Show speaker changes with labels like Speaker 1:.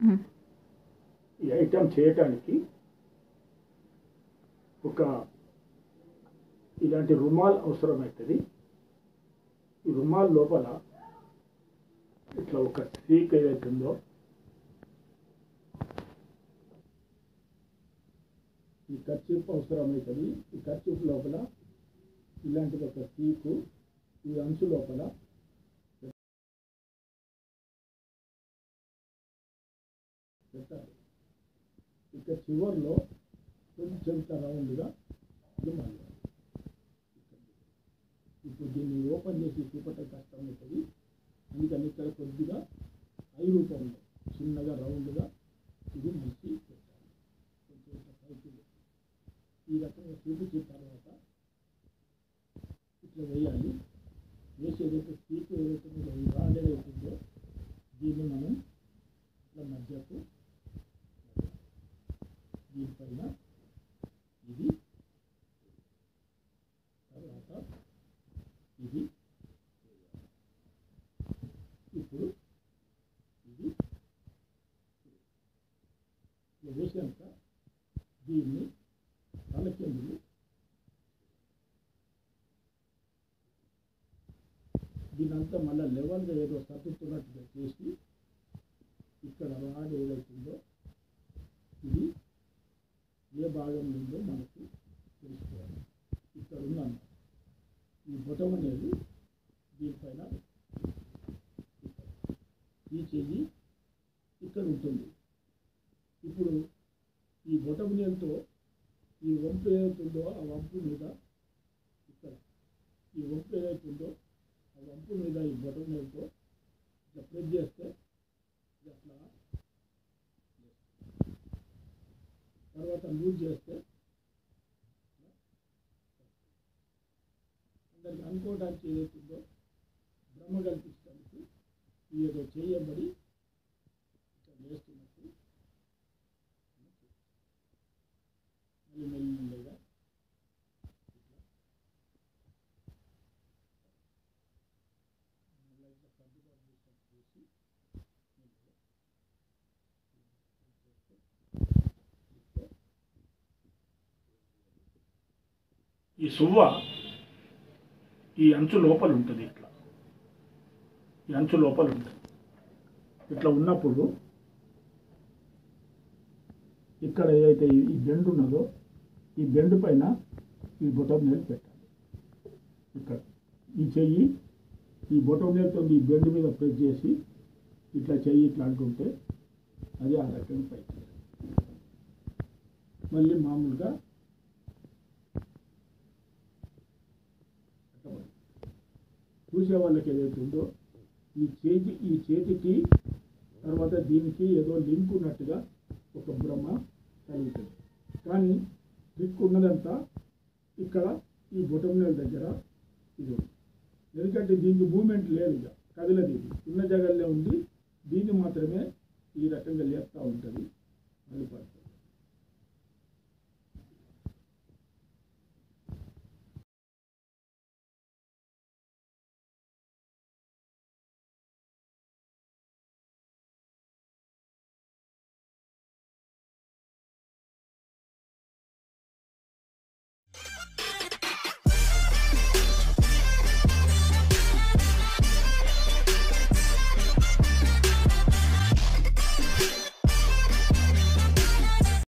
Speaker 1: మ్మ్.
Speaker 2: ఈ ఐటమ్ చేయటానికి ఒక ఇలాంటి రుమాల్ అవసరమవుతుంది ఈ రుమాల్ లోపల ఇట్లా ఒక స్టీక్ ఏదైతుందో ఈ కర్చీఫ్ అవసరమవుతుంది ఈ కర్చీఫ్ లోపల ఇలాంటిది ఒక స్టీకు ఈ అంచు లోపల పెట్టాలి ఇక చివర్లో కొంచెం రౌండ్గా ఇది మళ్ళీ ఇప్పుడు దీన్ని ఓపెన్ చేసి చూపటం కష్టం అవుతుంది అందుకని ఇక్కడ కొద్దిగా ఐ రూపంలో చిన్నగా రౌండ్గా ఇది మలిచి పెట్టాలి కొంచెం ఇట్లా పైకి పెట్టి. ఈ రకంగా చూపించిన తర్వాత ఇట్లా వేయాలి వేసి ఏదైతే స్పీక్ ఏదైతే ఉందో ఈ రాడ్ ఏదైతే ఉందో దీన్ని మనం ఇట్లా మధ్యకు దీనిపైన ఇది తర్వాత ఇది ఇప్పుడు ఇది ఇలా వేసాక దీన్ని తలకిందులు దీనంతా మళ్ళీ లెవెల్గా ఏదో సర్దుతున్నట్టుగా చేసి ఇక్కడ రాడ్ ఏదైతుందో ఇది ఏ భాగం నుండో మనకు తెలుసుకోవాలి ఇక్కడ ఉందన్నమాట ఈ బొటం అనేది దీనిపైన ఇక్కడ. ఈ చెయ్యి ఇక్కడ ఉంటుంది ఇప్పుడు ఈ బొటం నేలతో ఈ వంపు ఏదైతుందో ఆ వంపు మీద ఇక్కడ ఈ వంపు ఏదైతుందో ఆ వంపు మీద ఈ బొటం నేలతో ఇట్లా ప్రెస్ చేస్తే ఇది అట్లా తర్వాత లూజ్ చేస్తే అందరికి అనుకోవడానికి ఏదైతుందో భ్రమ కల్పించడానికి ఈ ఏదో చేయబడి ఇట్లా వేస్తున్నట్టు మళ్ళీ మెల్లిగా ఇట్లా మళ్ళీ ఇట్లా సర్దుబాటు చేసినట్టు చేసి మెల్లిగా చేస్తే ఈ సువ్వ ఈ అంచు లోపల ఉంటుంది ఇట్లా ఈ అంచు లోపల ఉంటుంది ఇట్లా ఉన్నప్పుడు ఇక్కడ ఏదైతే ఈ ఈ బెండ్ ఉన్నదో ఈ బెండ్ పైన ఈ బొటం నేలు పెట్టాలి ఇక్కడ ఈ చెయ్యి ఈ బొటం నేలతో ఈ బెండ్ మీద ప్రెస్ చేసి ఇట్లా చెయ్యి ఇట్లా అంటుంటే అది ఆ రకంగా పైకి మళ్ళీ మామూలుగా కట్టబడి చూసే వాళ్ళకి ఏదైతే ఉందో ఈ చేతి ఈ చేతికి తర్వాత దీనికి ఏదో లింక్ ఉన్నట్టుగా ఒక భ్రమ కలుగుతుంది కానీ ట్రిక్ ఉన్నదంతా ఇక్కడ ఈ బొటంనేల దగ్గర ఇది ఉంది ఎందుకంటే దీనికి మూమెంట్ లేదు ఇక కదలది ఇది ఉన్న జగల్లో ఉంది దీన్ని మాత్రమే ఈ రకంగా లేపుతూ ఉంటుంది మళ్ళీ పడుతుంది